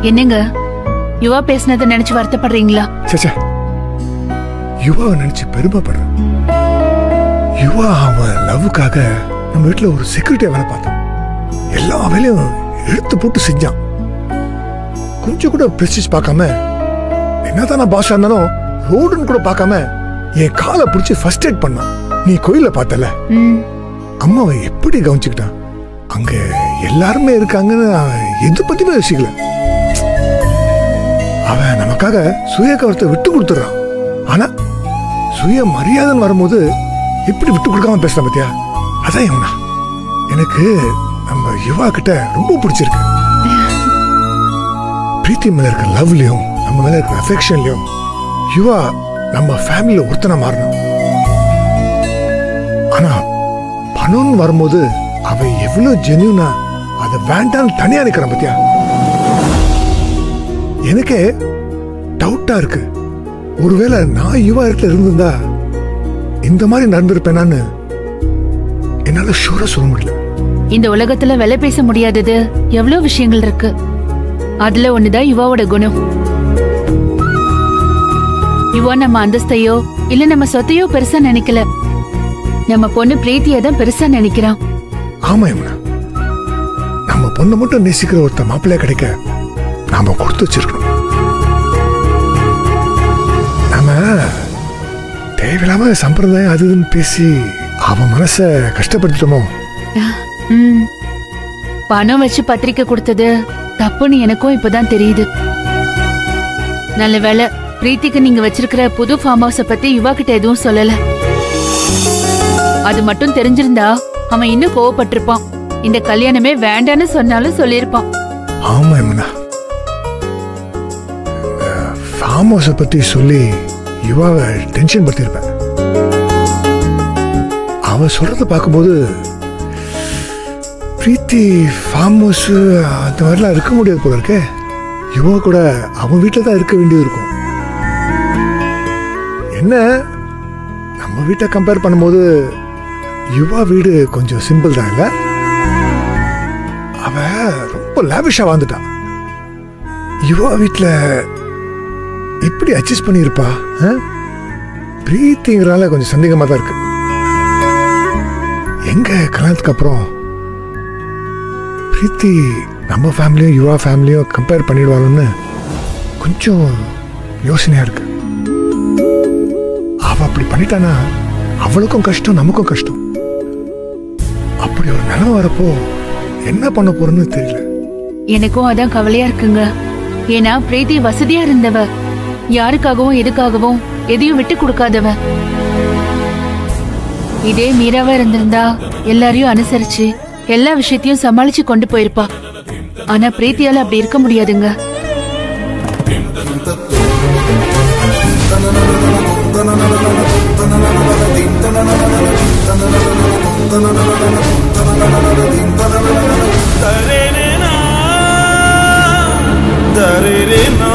என்னங்க யுவா பேசுனதை நினைச்சு வருத்தப்படுறீங்களா சேச்சே யுவாவை நினைச்சு பெருமைப்படுறேன் யுவா அவன் லவ்வுக்காக நம்ம வீட்டுல ஒரு செக்யூரிட்டியா வேலை பார்த்தான் எல்லா வேலையும் எடுத்து போட்டு செஞ்சான் கொஞ்சம் கூட பிரஸ்டீஜ் பார்க்காம என்னதான் நான் பாஷா இருந்தாலும் ரோடுன்னு கூட பார்க்காம என் காலை பிடிச்சி ஃபர்ஸ்ட் எய்ட் பண்ணான் நீ கோயில பார்த்தல ம் அம்மாவை எப்படி கவனிச்சுக்கிட்டான் அங்க எல்லாருமே இருக்காங்கன்னு அவன் எது பத்தியுமே யோசிக்கல அவன் நமக்காக சுய கவனத்தை விட்டு கொடுத்துறான் ஆனா சுய மரியாதைன்னு வரும்போது எப்படி விட்டு கொடுக்காம பேசுறான் பத்தியா அதான் இவனா எனக்கு நம்ம யுவா கிட்ட ரொம்ப பிடிச்சிருக்கு பிரீத்தி மேல இருக்க லவ்லயும் நம்ம மேல இருக்க அஃபெக்ஷன்லயும் யுவா நம்ம ஃபேமிலியில ஒருத்தனை மாறணும் ஆனா பணம்னு வரும்போது அவ எவ்வளவு ஜென்யூனா அதை வேண்டாம்னு தனியா நிக்கிறான் பத்தியா எனக்கே டவுட்டா இருக்கு ஒருவேளை நான் யுவா இடத்துல இருந்திருந்தா இந்த மாதிரி நடந்திருப்பேனான்னு என்னால ஷூரா சொல்ல முடியல இந்த உலகத்துல விலை பேச முடியாதது எவ்வளவு விஷயங்கள் இருக்கு அதுல ஒண்ணுதான் யுவாவோட குணம் யுவா நம்ம அந்தஸ்தையோ இல்ல நம்ம சொத்தையோ பெருசா நினைக்கல நம்ம பொண்ணு பிரீத்தியை தான் பெருசா நினைக்கிறான் ஆமா யமுனா நம்ம பொண்ணை மட்டும் நேசிக்கிற ஒருத்த மாப்பிள்ளைய கிடைக்க நாம கொடுத்து வச்சிருக்கணும் நாம தேவையில்லாம சம்பிரதாயம் அது இதுன்னு பேசி அவன் மனச கஷ்டப்படுத்திட்டோமோ ம் பணம் வச்சு பத்திரிக்கை கொடுத்தது தப்புன்னு எனக்கும் இப்பதான் தெரியுது நல்ல வேளை பிரீத்திக்கு நீங்க வச்சிருக்கிற புது ஃபார்ம் ஹவுஸ பத்தி யுவா கிட்ட எதுவும் சொல்லல அது மட்டும் தெரிஞ்சிருந்தா அவன் இன்னும் கோவப்பட்டிருப்பான் இந்த கல்யாணமே வேண்டான்னு சொன்னாலும் சொல்லியிருப்பான் ஆமா யமுனா ஃபார்ம் ஹவுஸை பத்தி சொல்லி யுவாவை டென்ஷன் படுத்திருப்பேன் அவன் சொல்றத பார்க்கும்போது பிரீத்தி ஃபார்ம் ஹவுஸ் அந்த மாதிரிலாம் இருக்க முடியாது போல இருக்கே யுவா கூட அவன் வீட்டில் தான் இருக்க வேண்டியது இருக்கும் என்ன நம்ம வீட்டை கம்பேர் பண்ணும்போது யுவா வீடு கொஞ்சம் சிம்பிள் தான் இல்லை அவ ரொம்ப லாவிஷா வாழ்ந்துட்டான் யுவா வீட்டில் எப்படி அட்ஜஸ்ட் பண்ணியிருப்பா ஆ? பிரீத்திங்கிறனால கொஞ்சம் சந்தேகமாக தான் இருக்கு எங்க கல்யாணத்துக்கு அப்புறம் பிரீத்தி நம்ம ஃபேமிலியும் யுவா ஃபேமிலியும் கம்பேர் பண்ணிடுவாங்கன்னு கொஞ்சம் யோசனையா இருக்கு அவ அப்படி பண்ணிட்டானா அவளுக்கும் கஷ்டம் நமக்கும் கஷ்டம் அப்படி ஒரு நிலைமை வரப்போ என்ன பண்ண போறேன்னு தெரியல எனக்கும் அதான் கவலையா இருக்குங்க ஏன்னா பிரீத்தி வசதியா இருந்தவ யாருக்காகவும் எதுக்காகவும் எதையும் விட்டு கொடுக்காதவ இதே மீராவா இருந்திருந்தா எல்லாரையும் அனுசரிச்சு எல்லா விஷயத்தையும் சமாளிச்சு கொண்டு போயிருப்பா ஆனா பிரீத்தியால அப்படி இருக்க முடியாதுங்க தரேனா தரேனா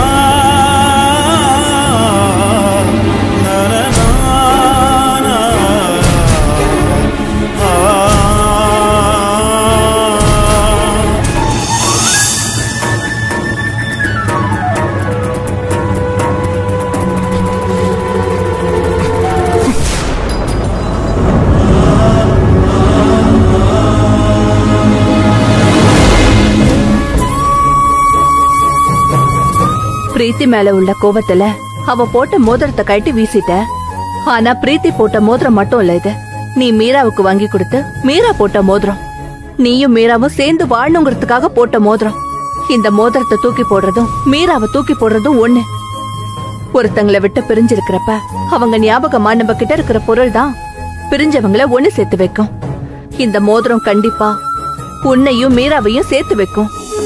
பிரீத்தி மேல உள்ள கோவத்துல அவ போட்ட மோதிரத்தை கழட்டி வீசிட்ட ஆனா பிரீத்தி போட்ட மோதிரம் மட்டும் இல்ல இது நீ மீராவுக்கு வாங்கி கொடுத்து மீரா போட்ட மோதிரம் நீயும் மீராவும் சேர்ந்து வாழணுங்கிறதுக்காக போட்ட மோதிரம் இந்த மோதிரத்தை தூக்கி போடுறதும் மீராவை தூக்கி போடுறதும் ஒண்ணு ஒருத்தங்களை விட்டு பிரிஞ்சிருக்கிறப்ப அவங்க ஞாபகமா நம்ம கிட்ட இருக்கிற பொருள் தான் பிரிஞ்சவங்கள ஒண்ணு சேர்த்து வைக்கும் இந்த மோதிரம் கண்டிப்பா உன்னையும் மீராவையும் சேர்த்து வைக்கும்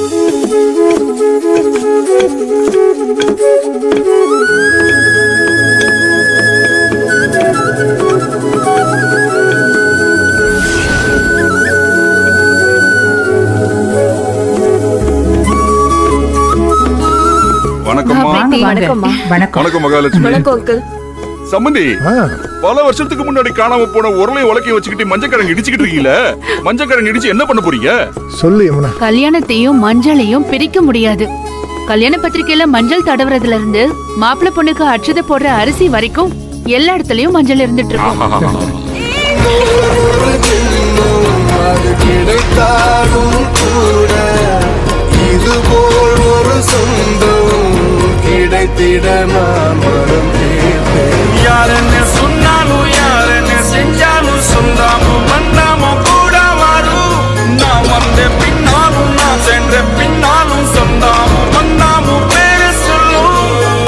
வணக்கம்மா பிரீத்தி. வணக்கம்மா வணக்கம் வணக்கம் மகாலட்சுமி வணக்கம் அங்கிள் சம்பந்தி ஆ பல வருஷத்துக்கு முன்னாடி காணாம போன உரளையும் உலக்கையும் வச்சுக்கிட்டு மஞ்சக்கிழங்கு இடிச்சுக்கிட்டு இருக்கீங்களே மஞ்சக்கிழங்கு இடிச்சு என்ன பண்ண போறீங்க சொல்லு யமுனா கல்யாணத்தையும் மஞ்சளையும் பிரிக்க முடியாது கல்யாண பத்திரிக்கையில மஞ்சள் தடவுறதுல இருந்து மாப்பிள்ளை பொண்ணுக்கு அட்சதை போடுற அரிசி வரைக்கும் எல்லா இடத்துலயும் மஞ்சள் இருந்துட்டு இருக்கும் அது கிடைத்தாலும் கூட இதுபோல் ஒரு சொந்தம் கிடைத்திட நான் மனம் கேட்டேன் யார் என்ன சொன்னாலும் யார் என்ன செஞ்சாலும் சொந்தாமும் வந்தாமும் கூட வரும் நான் வந்த பின்னாலும் நான் சென்ற பின்னாலும் சொந்தாமும் வந்தாமும் பேர சொல்லும்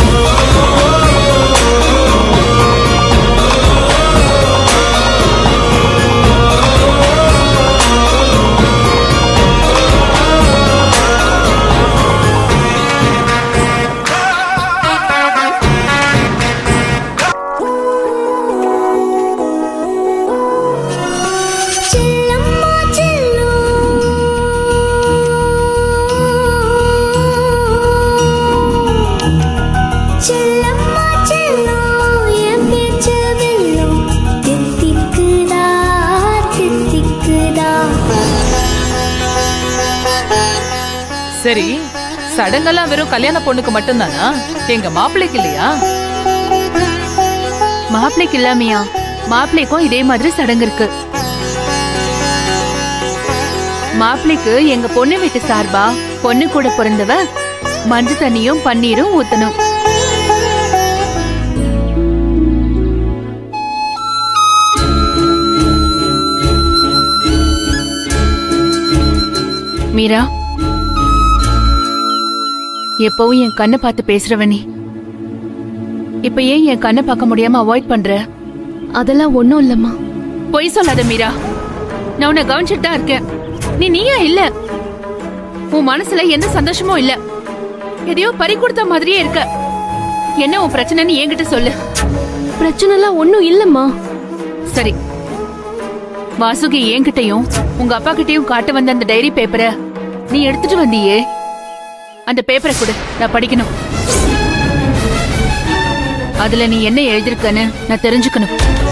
செல்லம்மா செல்லோ செல்லம்மா செல்லோ என் பேச்சு வெல்லும் தித்திக்குதா தித்திக்குதா சரி சடங்கெல்லாம் வெறும் கல்யாண பொண்ணுக்கு மட்டும்தானா எங்க மாப்பிள்ளைக்கு இல்லையா மாப்பிள்ளைக்கு இல்லாமையா மாப்பிள்ளைக்கும் இதே மாதிரி சடங்கு இருக்கு மாப்பிள்ளைக்கு எங்க பொண்ணு வீட்டு சார்பா பொண்ணு கூட பிறந்தவ மஞ்சு தண்ணியும் பன்னீரும் ஊத்தணும் மீரா எப்பவும் என் கண்ணை பார்த்து பேசுறவ நீ இப்ப ஏன் என் கண்ணை பார்க்க முடியாம அவாய்ட் பண்ற அதெல்லாம் ஒண்ணும் இல்லம்மா பொய் சொல்லாத மீரா நான் உன்னை கவனிச்சுட்டு தான் இருக்கேன் நீ நீயா இல்ல உன் மனசுல எந்த சந்தோஷமும் இல்ல எதையோ பறி கொடுத்த மாதிரியே இருக்க என்ன உன் பிரச்சனைன்னு என்கிட்ட சொல்லு பிரச்சனைலாம் ஒண்ணும் இல்லம்மா சரி வாசுகி என்கிட்டயும் உங்க அப்பா கிட்டயும் காட்ட வந்த அந்த டைரி பேப்பரை நீ எடுத்துட்டு வந்தியே அந்த பேப்பரை கொடு நான் படிக்கணும் அதுல நீ என்ன எழுதிருக்கன்னு நான் தெரிஞ்சுக்கணும்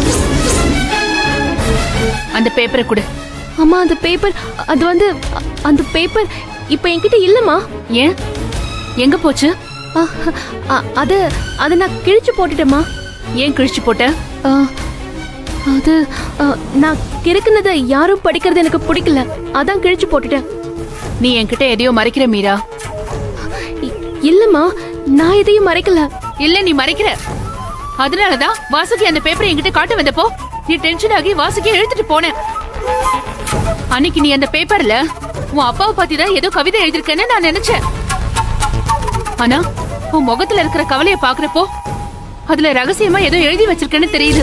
அந்த பேப்பரை கொடு அம்மா அந்த பேப்பர் அது வந்து அ- அந்த பேப்பர் இப்ப என்கிட்ட இல்லம்மா ஏன் எங்க போச்சு அ, அ, அது அதை நான் கிழிச்சு போட்டுட்டேம்மா ஏன் கிழிச்சு போட்ட ஆ, அது ஆ, நான் கிறுக்குனதை யாரும் படிக்கிறது எனக்கு பிடிக்கல அதான் கிழிச்சு போட்டுட்டேன் நீ என்கிட்ட எதையோ மறைக்கிற மீரா இ- இல்லம்மா நான் எதையும் மறைக்கல இல்ல நீ மறைக்கிற அதனாலதான் வாசுகி அந்த பேப்பரை என்கிட்ட காட்ட வந்தப்போ நீ டென்ஷன் ஆகி வாசுகி எழுதிட்டு போன அன்னைக்கு நீ அந்த பேப்பர்ல உன் அப்பாவை பத்தி தான் ஏதோ கவிதை எழுதிருக்கேன்னு நான் நினைச்சேன் ஆனா உன் முகத்துல இருக்கிற கவலைய பாக்குறப்போ அதுல ரகசியமா ஏதோ எழுதி வச்சிருக்கேன்னு தெரியுது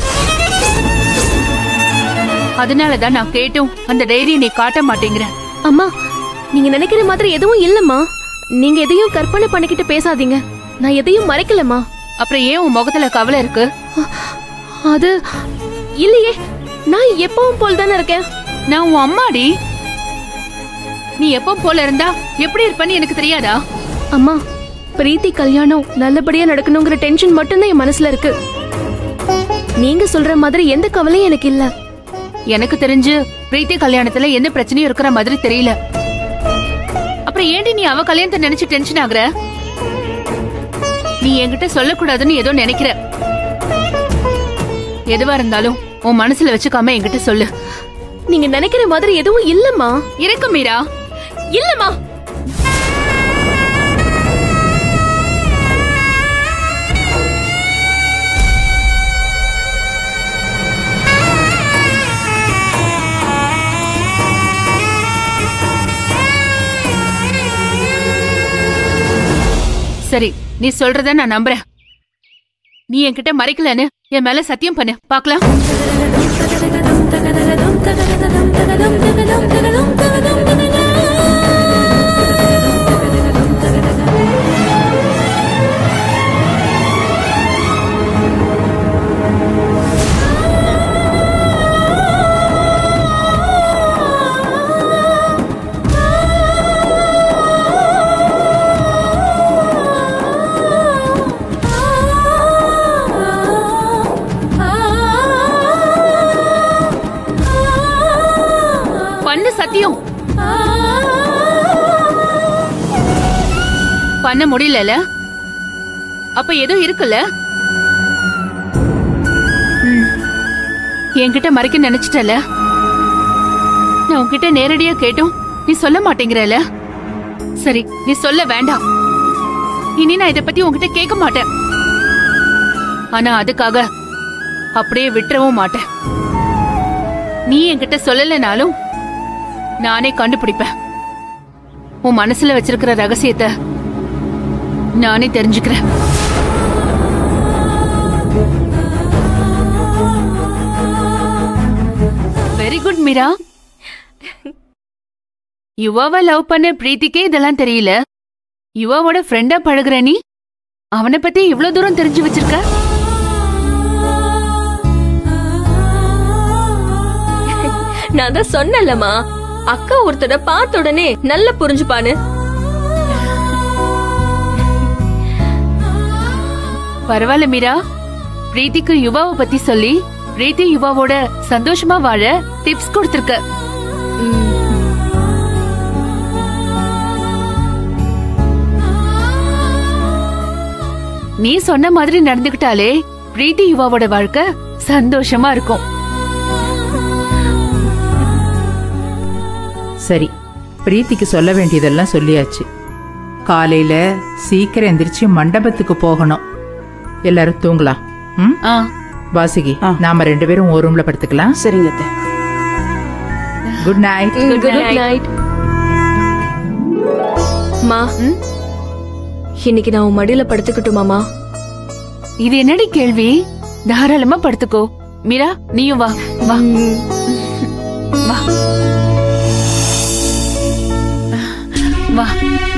அதனாலதான் நான் கேட்டும் அந்த டைரியை நீ காட்ட மாட்டேங்கிற அம்மா நீங்க நினைக்கிற மாதிரி எதுவும் இல்லம்மா நீங்க எதையும் கற்பனை பண்ணிக்கிட்டு பேசாதீங்க நான் எதையும் மறைக்கலம்மா அப்புறம் ஏன் உன் முகத்துல கவலை இருக்கு அது இல்லையே நான் எப்பவும் போல் தானே இருக்கேன் நான் உன் அம்மாடி நீ எப்போ போல இருந்தா எப்படி இருப்பன்னு எனக்கு தெரியாதா அம்மா பிரீத்தி கல்யாணம் நல்லபடியா நடக்கணுங்கிற டென்ஷன் மட்டும்தான் என் மனசுல இருக்கு நீங்க சொல்ற மாதிரி எந்த கவலையும் எனக்கு இல்ல எனக்கு தெரிஞ்சு பிரீத்தி கல்யாணத்துல எந்த பிரச்சனையும் இருக்கிற மாதிரி தெரியல அப்புறம் ஏண்டி நீ அவ கல்யாணத்தை நினைச்சு டென்ஷன் ஆகுற நீ என்கிட்ட சொல்லக்கூடாதுன்னு ஏதோ நினைக்கிற எதுவா இருந்தாலும் உன் மனசுல வச்சுக்காம என்கிட்ட சொல்லு நீங்க நினைக்கிற மாதிரி எதுவும் இல்லம்மா இருக்கு மீரா இல்லம்மா சரி நீ சொல்றத நான் நம்புறேன் நீ என்கிட்ட மறைக்கலன்னு என் மேல சத்தியம் பண்ணு பாக்கலாம் பண்ணு சத்தியம் பண்ண முடியலல அப்ப ஏதோ இருக்குல்ல ம். என்கிட்ட மறைக்க நினைச்சிட்டல நான் உன்கிட்ட நேரடியா கேட்டும் நீ சொல்ல மாட்டேங்கிறல சரி நீ சொல்ல வேண்டாம் இனி நான் இத பத்தி உன்கிட்ட கேட்க மாட்டேன் ஆனா அதுக்காக அப்படியே விட்டுறவும் மாட்டேன் நீ என்கிட்ட சொல்லலைனாலும் நானே கண்டுபிடிப்பேன் உன் மனசுல வச்சிருக்கிற ரகசியத்தை நானே தெரிஞ்சுக்கிறேன் வெரி குட் மீரா யுவாவை லவ் பண்ண பிரீத்திக்கே இதெல்லாம் தெரியல யுவாவோட ஃப்ரெண்டா பழகுற நீ அவனை பத்தி இவ்ளோ தூரம் தெரிஞ்சு வச்சிருக்க நான் தான் சொன்னேன்லம்மா அக்கா ஒருத்தர பார்த்த உடனே நல்லா புரிஞ்சுப்பான்னு பரவாயில்ல மீரா பிரீத்திக்கு யுவாவை பத்தி சொல்லி பிரீத்தி யுவாவோட சந்தோஷமா வாழ டிப்ஸ் கொடுத்திருக்க நீ சொன்ன மாதிரி நடந்துக்கிட்டாலே பிரீத்தி யுவாவோட வாழ்க்கை சந்தோஷமா இருக்கும் சரி பிரீத்திக்கு சொல்ல வேண்டியதெல்லாம் சொல்லியாச்சு காலையில சீக்கிரம் எந்திரிச்சு மண்டபத்துக்கு போகணும் எல்லாரும் தூங்கலாம் ம் ஆ வாசுகி நாம ரெண்டு பேரும் ஒரு ரூம்ல படுத்துக்கலாம் சரிங்க குட் நைட் குட் நைட் மா இன்னைக்கு நான் உன் மடியில படுத்துக்கட்டுமாமா இது என்னடி கேள்வி தாராளமா படுத்துக்கோ மீரா நீயும் வா வா வா வா